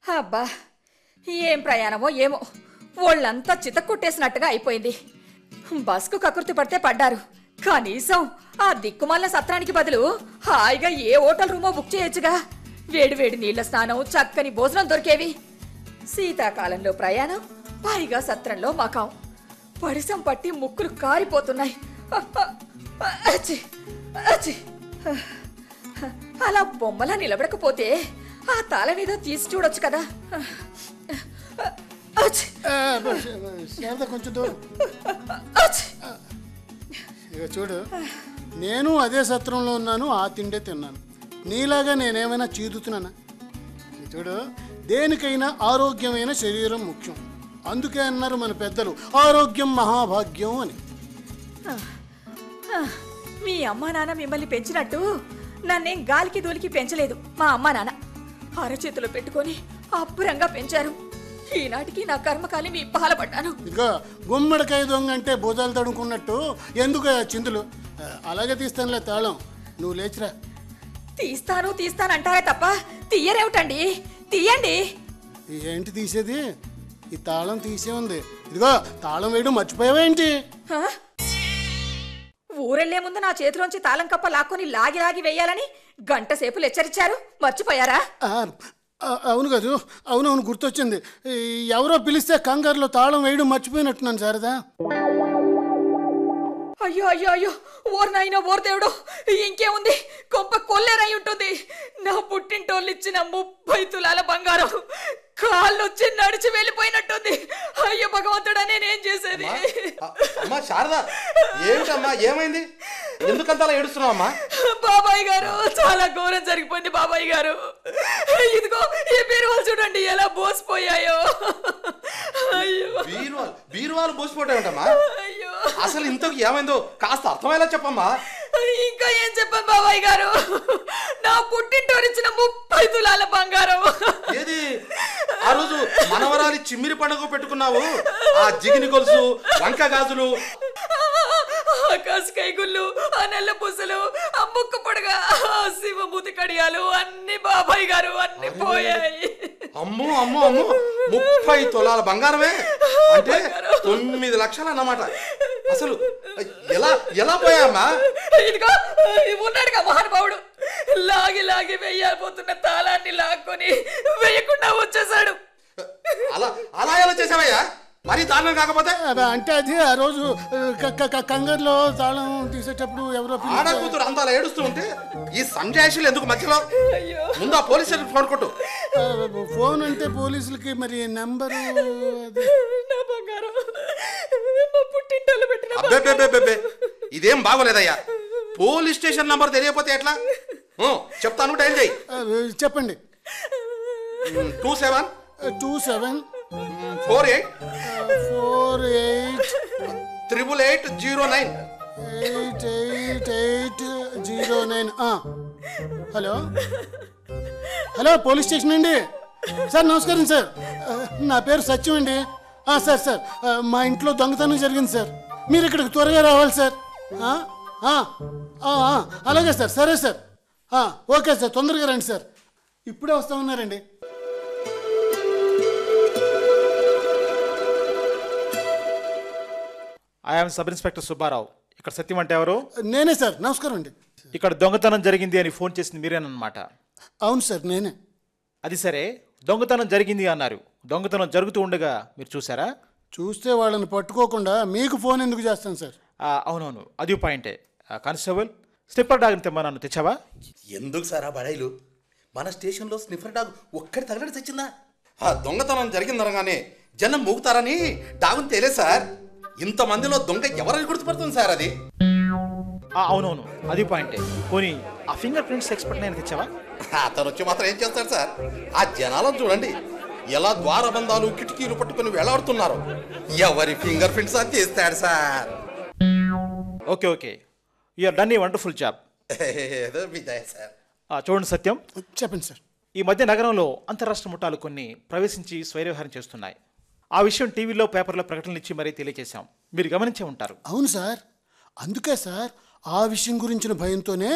అబ్బా ఏం ప్రయాణమో ఏమో ఒళ్ళంతా చితక్కొట్టేసినట్టుగా అయిపోయింది బస్కు కకృతి పడితే పడ్డారు కనీసం ఆ దిక్కుమాల సత్రానికి బదులు హాయిగా ఏ హోటల్ రూమో బుక్ చేయొచ్చుగా వేడి వేడి నీళ్ల స్నానం చక్కని భోజనం దొరికేవి శీతాకాలంలో ప్రయాణం పైగా సత్రంలో మకాం పడిసం పట్టి ముక్కులు కారిపోతున్నాయి అచ్చి, అచ్చి. అలా బొమ్మలా నిలబడకపోతే ఆ తాళం ఏదో తీసి చూడొచ్చు కదా అచ్చి, ఆ, శారద కొంచెం దూరం అచ్చి. ఇక చూడు నేను అదే సత్రంలో ఉన్నాను ఆ తిండే తిన్నాను నీలాగా నేనేమైనా చీదుతున్నానా ఇక చూడు దేనికైనా ఆరోగ్యమైన శరీరం ముఖ్యం అందుకే అన్నారు మన పెద్దలు ఆరోగ్యం మహాభాగ్యం అని మీ అమ్మా నాన్న మిమ్మల్ని పెంచినట్టు నన్నేం గాలికి దూలికి పెంచలేదు మా అమ్మా నాన్న అరచేతిలో పెట్టుకొని అబ్బురంగా పెంచారు ఈనాటికి నా కర్మకాలి మీ పాలపడ్డాను ఇదిగో గుమ్మడికాయ దొంగ అంటే భుజాలు తడుముకున్నట్టు ఎందుకు ఆ చిందులు ఆ, అలాగే తీస్తానులే తాళం నువ్వు లేచిరా తీస్తాను తీస్తాను అంటారే తప్ప తీయరేమిటండి తీయండి ఏంటి తీసేది ఈ తాళం తీసే ఉంది ఇదిగో తాళం వేయడం మర్చిపోయావా ఏంటి హా? ఊరెళ్లే ముందు నా చేతిలోంచి తాళం కప్ప లాక్కొని లాగి లాగి వేయాలని గంట సేపు హెచ్చరించారు మర్చిపోయారా ఆ, ఆ, అవును కాదు అవును అవును గుర్తొచ్చింది ఈ ఎవరో పిలిస్తే కంగారులో తాళం వేయడం మర్చిపోయినట్టున్నాను శారదా అయ్యో అయ్యో అయ్యో ఓర్ నాయనో ఓర్ దేవుడు ఇంకేముంది గొప్ప కొల్లేరై ఉంటుంది నా పుట్టింటోళ్ళు ఇచ్చిన ముప్పై తులాల బంగారం కాళ్ళు వచ్చి నడిచి వెళ్ళిపోయినట్టుంది అయ్యో భగవంతుడా నేనేం చేసేది అ- అమ్మా శారద ఏమిటమ్మా ఏమైంది ఎందుకంత అలా ఏడుస్తున్నావు అమ్మా బాబాయ్ గారు చాలా ఘోరం జరిగిపోయింది బాబాయ్ గారు ఇదిగో ఈ బీరువాలు చూడండి ఎలా బోసిపోయాయో అయ్యో బీరువాలు బీరువాలు పోసిపోతావేంటమ్మా అయ్యో అసలు ఇంతకు ఏమైందో కాస్త అర్థమయ్యేలా చెప్పమ్మా ఇంకా ఏం చెప్పాను బాబాయ్ గారు నా పుట్టింటోరిచ్చిన ముప్పై తులాల బంగారం ఏది ఆ రోజు మనవరాలి చిమ్మిరి పండుగ పెట్టుకున్నావు ఆ జిగిని గొలుసు వంక గాజులు ఆకాశ కైగుళ్ళు ఆ నల్ల పూసలు ఆ ముక్కు పొడగా ఆ శివమూతి కడియాలు అన్ని బాబాయ్ గారు అన్ని పోయాయి అమ్మో అమ్మో అమ్మో ముప్పై తులాల బంగారమే అంటే తొమ్మిది లక్షలు అన్నమాట అసలు ఎలా ఎలా పోయామ్మా ఇదిగో ఉన్నాడుగా మహానుభావుడు లాగి లాగి వెయ్యబోతున్న తాళాన్ని లాక్కొని వేయకుండా వచ్చేసాడు అలా అలా ఎలా చేసావయ్యా మరీ దారుణం కాకపోతే అబ్బా, అంటే అది ఆ రోజు క- క- క- కంగారులో తాళం తీసేటప్పుడు ఎవరో పిలిస్తే- ఆడ కూతురు అంత అలా ఏడుస్తూ ఉంటే ఈ సంజాయిషులు ఎందుకు మధ్యలో అయ్యో ముందు ఆ పోలీస్ స్టేషన్ ఫోన్ కొట్టు ఆ, ఫోన్ అంటే పోలీసులకి మరి నెంబరు అది నా బంగారం మా పుట్టింటోళ్ళు పెట్టిన అబ్బే ఇదేం బాగోలేదయ్యా పోలీస్ స్టేషన్ నంబర్ తెలియకపోతే ఎట్లా ఊ, చెప్తాను డైల్ చేయి ఆ, చెప్పండి two seven two seven four eight four eight triple eight zero nine eight eight eight zero nine hello hello police station అండి సార్ నమస్కారం సార్ ఆ, నా పేరు సత్యం అండి ఆ, సార్ సార్ ఆ, మా ఇంట్లో దొంగతనం జరిగింది సార్ మీరు ఇక్కడికి త్వరగా రావాలి సార్ ఆ, ఆ, ఆ, ఆ, అలాగే సార్ సరే సార్ ఆ, ఓకే సార్ తొందరగా రండి సార్ ఇప్పుడే వస్తా ఉన్నారండి ఐఎమ్ సబ్ ఇన్స్పెక్టర్ సుబ్బారావు ఇక్కడ సత్యం అంటే ఎవరు నేనే సార్ నమస్కారం అండి ఇక్కడ దొంగతనం జరిగింది అని ఫోన్ చేసింది మీరేనమాట అవును సార్ నేనే అది సరే దొంగతనం జరిగింది అన్నారు దొంగతనం జరుగుతూ ఉండగా మీరు చూసారా చూస్తే వాళ్ళని పట్టుకోకుండా మీకు ఫోన్ ఎందుకు చేస్తాను సార్ ఆ, అవునవును అది పాయింటే ఆ, కానిస్టేబుల్ స్లిప్పర్ డాగ్ని తెమ్మా నన్ను తెచ్చావా ఎందుకు సార్ ఆ బడాయిలు మన స్టేషన్లో స్నిఫర్ డాగ్ ఒక్కడి తగలడి తెచ్చిందా ఆ దొంగతనం జరిగిందనగానే జనం మూగుతారని డాగుని తేలేదు సార్ ఇంతమందిలో దొంగ ఎవరని గుర్తుపడుతుంది సార్ అది ఆ, అవునవును అది పాయింటే పోనీ ఆ ఫింగర్ ప్రింట్స్ ఎక్స్పర్ట్ నేను తెచ్చావా అతను వచ్చి మాత్రం ఏం చేస్తాడు సార్ ఆ జనాలను చూడండి ఎలా ద్వారబంధాలు కిటికీలు పట్టుకొని వేలాడుతున్నారు ఎవరి ఫింగర్ ప్రింట్స్ అని తీస్తాడు sir okay okay you're done ఈ వండర్ఫుల్ జాబ్ ఏదో మీ దయ సార్ చూడండి సత్యం చెప్పండి సార్ ఈ మధ్య నగరంలో అంతరాష్ట్ర ముఠాలు కొన్ని ప్రవేశించి స్వైరవ్యవహారం చేస్తున్నాయి ఆ విషయం టీవీలో పేపర్లో ప్రకటనలు ఇచ్చి మరీ తెలియజేశాం మీరు గమనించే ఉంటారు అవును సార్ అందుకే సార్ ఆ విషయం గురించిన భయంతోనే